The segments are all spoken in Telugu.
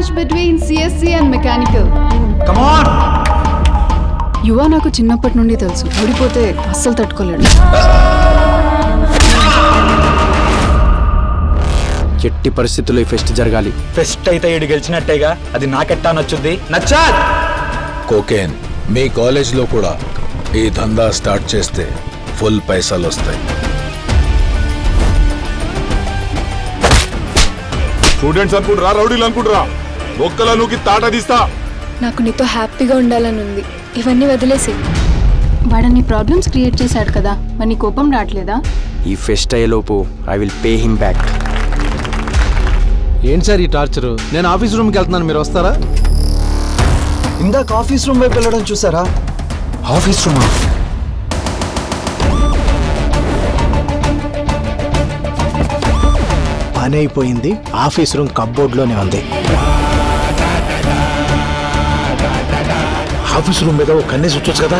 match between CSC and Mechanical. కమాన్ యువ నాకు చిన్నప్పటి నుండి తెలుసు ఓడిపోతే అస్సలు తట్టుకోలేడు ఎట్టి పరిస్థితుల్లో ఈ ఫెస్ట్ జరగాలి ఫెస్ట్ అయితే ఈడు గెలిచినట్టేగా అది నాకెట్టా నచ్చుద్ది నచ్చా కోకేన్ మీ కాలేజ్లో కూడా ఈ దందా స్టార్ట్ చేస్తే ఫుల్ పైసలు వస్తాయి స్టూడెంట్స్ అనుకుంటారా రౌడీలు అనుకుంటారా ఒక్కల నూకి తాట తీస్తా నాకు నీతో హ్యాపీగా ఉండాలని ఉంది ఇవన్నీ వదిలేసి వాడని ప్రాబ్లమ్స్ క్రియేట్ చేశాడు కదా మరి నీ కోపం రావట్లేదా ఈ ఫెస్ట్ అయ్యేలోపు I will pay him back ఏంటి సార్ ఈ టార్చర్ నేను ఆఫీస్ రూమ్కి వెళ్తున్నాను మీరు వస్తారా ఇందాక ఆఫీస్ రూమ్ వైపు వెళ్ళడం చూసారా ఆఫీస్ రూమా పని అయిపోయింది ఆఫీస్ రూమ్ కబ్బోర్డ్లోనే ఉంది ఆఫీస్ రూమ్ మీద ఒక కన్నేసి వచ్చొచ్చు కదా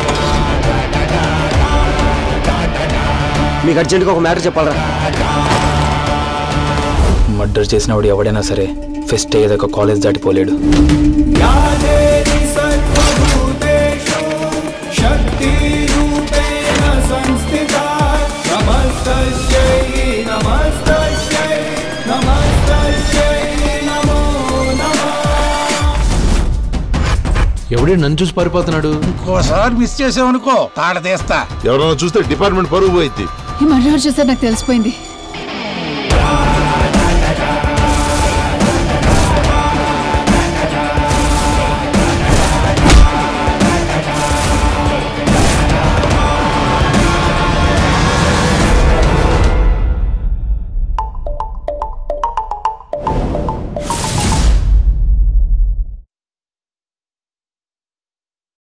మీకు అర్జెంట్గా ఒక మ్యాటర్ చెప్పాలరా మర్డర్ చేసినవాడు ఎవడైనా సరే ఫెస్ట్ అయ్యేదాకా కాలేజ్ దాటిపోలేడు ఎవడే నన్ను చూసి పారిపోతున్నాడు ఇంకోసారి మిస్ చేసావనుకో తాడ తీస్తా ఎవరైనా చూస్తే డిపార్ట్మెంట్ పరుగు పోయింది ఈ మర్డర్ చేశారు నాకు తెలిసిపోయింది